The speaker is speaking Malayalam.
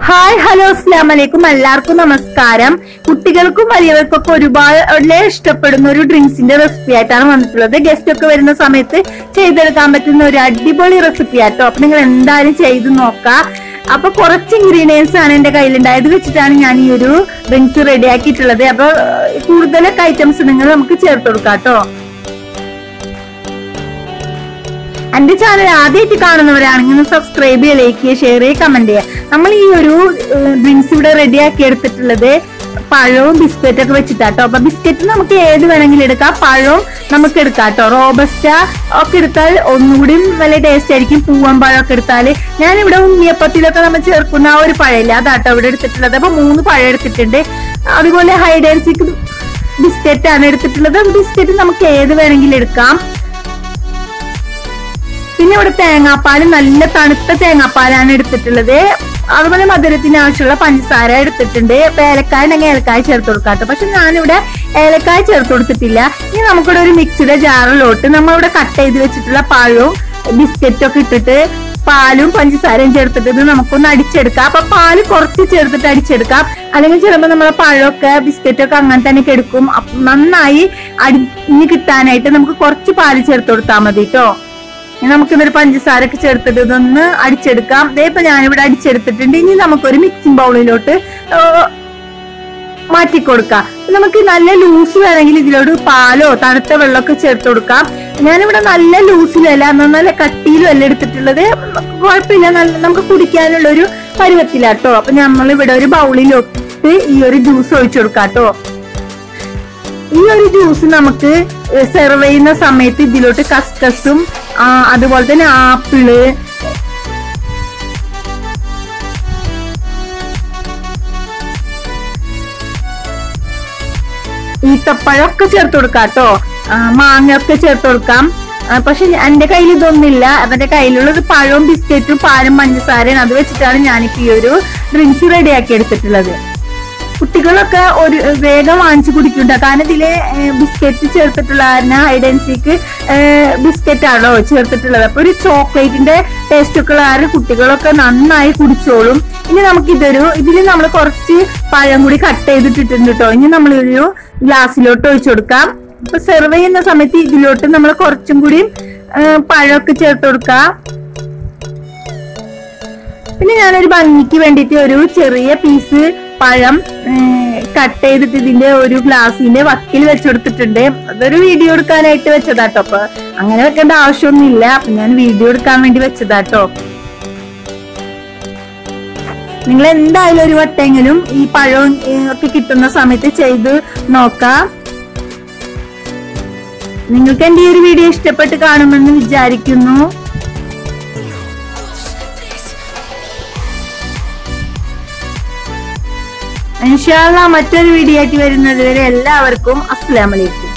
ഹായ് ഹലോ അസ്ലാം വലൈക്കും എല്ലാവർക്കും നമസ്കാരം കുട്ടികൾക്കും വലിയവർക്കൊക്കെ ഒരുപാട് ഇഷ്ടപ്പെടുന്ന ഒരു ഡ്രിങ്ക്സിന്റെ റെസിപ്പി ആയിട്ടാണ് വന്നിട്ടുള്ളത് ഗസ്റ്റ് ഒക്കെ വരുന്ന സമയത്ത് ചെയ്തെടുക്കാൻ പറ്റുന്ന ഒരു അടിപൊളി റെസിപ്പി ആട്ടോ അപ്പൊ നിങ്ങൾ എന്തായാലും ചെയ്ത് നോക്കാം അപ്പൊ കുറച്ച് ഇൻഗ്രീഡിയൻസ് ആണ് എന്റെ കയ്യിലുണ്ടായത് വെച്ചിട്ടാണ് ഞാൻ ഈ ഒരു ഡ്രിങ്ക്സ് റെഡി ആക്കിയിട്ടുള്ളത് അപ്പൊ ഏഹ്, കൂടുതലൊക്കെ ഐറ്റംസ് നിങ്ങൾ നമുക്ക് ചേർത്ത് കൊടുക്കാം കേട്ടോ എന്റെ ചാനൽ ആദ്യമായിട്ട് കാണുന്നവരാണെങ്കിൽ ഒന്ന് സബ്സ്ക്രൈബ് ചെയ്യുക ലൈക്ക് ചെയ്യുക ഷെയർ ചെയ്യുക കമന്റ് ചെയ്യുക നമ്മൾ ഈ ഒരു ഡ്രിങ്ക്സ് ഇവിടെ റെഡിയാക്കി എടുത്തിട്ടുള്ളത് പഴവും ബിസ്ക്കറ്റ് ഒക്കെ വെച്ചിട്ടാട്ടോ അപ്പൊ ബിസ്ക്കറ്റ് നമുക്ക് ഏത് വേണമെങ്കിലും എടുക്കാം പഴവും നമുക്ക് എടുക്കാം കേട്ടോ റോബസ്റ്റ ഒക്കെ എടുത്താൽ ഒന്നുകൂടി നല്ല ടേസ്റ്റ് ആയിരിക്കും പൂവൻ പഴം ഒക്കെ എടുത്താൽ ഞാനിവിടെ ഉണ്ണിയപ്പത്തിലൊക്കെ നമ്മൾ ചേർക്കുന്ന ആ ഒരു പഴമില്ല അതാട്ടോ ഇവിടെ എടുത്തിട്ടുള്ളത് അപ്പൊ മൂന്ന് പഴം എടുത്തിട്ടുണ്ട് അതുപോലെ ഹൈഡൻസിക്ക് ബിസ്ക്കറ്റ് ആണ് എടുത്തിട്ടുള്ളത് ബിസ്ക്കറ്റ് നമുക്ക് ഏത് വേണമെങ്കിലും എടുക്കാം പിന്നെ ഇവിടെ തേങ്ങാപ്പാൽ നല്ല തണുത്ത തേങ്ങാപ്പാലാണ് എടുത്തിട്ടുള്ളത് അതുപോലെ മധുരത്തിന് ആവശ്യമുള്ള പഞ്ചസാര എടുത്തിട്ടുണ്ട് ഇപ്പൊ ഏലക്കായ ഉണ്ടെങ്കിൽ ഏലക്കായ ചേർത്ത് കൊടുക്കാം കേട്ടോ പക്ഷെ ഞാനിവിടെ ഏലക്കായ ചേർത്ത് കൊടുത്തിട്ടില്ല ഇനി നമുക്കിവിടെ ഒരു മിക്സിയുടെ ജാറിലോട്ട് നമ്മളിവിടെ കട്ട് ചെയ്ത് വെച്ചിട്ടുള്ള പഴവും ബിസ്ക്കറ്റും ഒക്കെ ഇട്ടിട്ട് പാലും പഞ്ചസാരയും ചേർത്തിട്ട് ഇത് നമുക്കൊന്ന് അടിച്ചെടുക്കാം അപ്പൊ പാല് കുറച്ച് ചേർത്തിട്ട് അടിച്ചെടുക്കാം അല്ലെങ്കിൽ ചിലപ്പോൾ നമ്മളെ പഴമൊക്കെ ബിസ്ക്കറ്റൊക്കെ അങ്ങനെ തന്നെ എടുക്കും നന്നായി അടിഞ്ഞ് കിട്ടാനായിട്ട് നമുക്ക് കുറച്ച് പാല് ചേർത്ത് കൊടുത്താൽ മതി കേട്ടോ ഇനി നമുക്ക് ഇതൊരു പഞ്ചസാര ഒക്കെ ചേർത്തിട്ട് ഇതൊന്ന് അടിച്ചെടുക്കാം ദേ ഇപ്പൊ ഞാനിവിടെ അടിച്ചെടുത്തിട്ടുണ്ട് ഇനി നമുക്കൊരു മിക്സിംഗ് ബൗളിലോട്ട് മാറ്റി കൊടുക്കാം നമുക്ക് നല്ല ലൂസ് വേണമെങ്കിൽ ഇതിലോട്ട് പാലോ തണുത്ത വെള്ളമൊക്കെ ചേർത്ത് കൊടുക്കാം ഞാനിവിടെ നല്ല ലൂസിലല്ല എന്നാൽ നല്ല കട്ടിയിലും അല്ല എടുത്തിട്ടുള്ളത് കുഴപ്പമില്ല നല്ല നമുക്ക് കുടിക്കാനുള്ള ഒരു പരുവത്തിലാട്ടോ അപ്പൊ നമ്മൾ ഇവിടെ ഒരു ബൗളിലോട്ട് ഈ ഒരു ജ്യൂസ് ഒഴിച്ചു കൊടുക്കാം കേട്ടോ ഈ ഒരു ജ്യൂസ് നമുക്ക് സെർവ് ചെയ്യുന്ന സമയത്ത് ഇതിലോട്ട് കസ്കസും ആ, അതുപോലെ തന്നെ ആപ്പിള് ഈത്തപ്പഴമൊക്കെ ചേർത്ത് കൊടുക്കാം കേട്ടോ മാങ്ങ ഒക്കെ ചേർത്ത് കൊടുക്കാം ആ, പക്ഷെ എന്റെ കയ്യിൽ ഇതൊന്നുമില്ല അവന്റെ കയ്യിലുള്ളത് പഴവും ബിസ്ക്കറ്റും പാലും പഞ്ചസാരയും അത് വെച്ചിട്ടാണ് ഞാനിപ്പോ ഈ ഒരു ഡ്രിങ്ക്സ് റെഡിയാക്കി എടുത്തിട്ടുള്ളത് കുട്ടികളൊക്കെ ഒരു വേഗം വാങ്ങിച്ചു കുടിക്കണ്ട കാരണം ഇതില് ബിസ്ക്കറ്റ് ചേർത്തിട്ടുള്ള കാരണം ഹൈഡൻസിക്ക് ബിസ്ക്കറ്റ് ആണോ ചേർത്തിട്ടുള്ളത് അപ്പൊ ഒരു ചോക്ലേറ്റിന്റെ ടേസ്റ്റ് ഒക്കെ ഉള്ള കാരണം കുട്ടികളൊക്കെ നന്നായി കുടിച്ചോളും ഇനി നമുക്ക് ഇതൊരു ഇതിൽ നമ്മൾ കുറച്ച് പഴം കൂടി കട്ട് ചെയ്തിട്ടിട്ടുണ്ട് കേട്ടോ ഇനി നമ്മൾ ഒരു ഗ്ലാസ്സിലോട്ട് ഒഴിച്ചു കൊടുക്കാം ഇപ്പൊ സെർവ് ചെയ്യുന്ന സമയത്ത് ഇതിലോട്ട് നമ്മൾ കുറച്ചും കൂടി ഏ, പഴമൊക്കെ ചേർത്ത് കൊടുക്കാം പിന്നെ ഞാനൊരു ഭംഗിക്ക് വേണ്ടിയിട്ട് ഒരു ചെറിയ പീസ് പഴം കട്ട് ചെയ്തിട്ട് ഇതിന്റെ ഒരു ഗ്ലാസിന്റെ വക്കിൽ വെച്ചെടുത്തിട്ടുണ്ട് അതൊരു വീഡിയോ എടുക്കാനായിട്ട് വെച്ചതാട്ടോ അപ്പൊ അങ്ങനെ വെക്കേണ്ട ആവശ്യമൊന്നുമില്ല അപ്പൊ ഞാൻ വീഡിയോ എടുക്കാൻ വേണ്ടി വെച്ചതാട്ടോ നിങ്ങൾ എന്തായാലും ഒരു വട്ടെങ്കിലും ഈ പഴം ഏ, ഒക്കെ കിട്ടുന്ന സമയത്ത് ചെയ്ത് നോക്കാം നിങ്ങൾക്ക് എന്റെ ഈ ഒരു വീഡിയോ ഇഷ്ടപ്പെട്ട് കാണുമെന്ന് വിചാരിക്കുന്നു ഇൻഷാല്ല മറ്റൊരു വീഡിയോ ആയിട്ട് വരുന്നത് വരെ എല്ലാവർക്കും അസ്സലാമലൈക്കും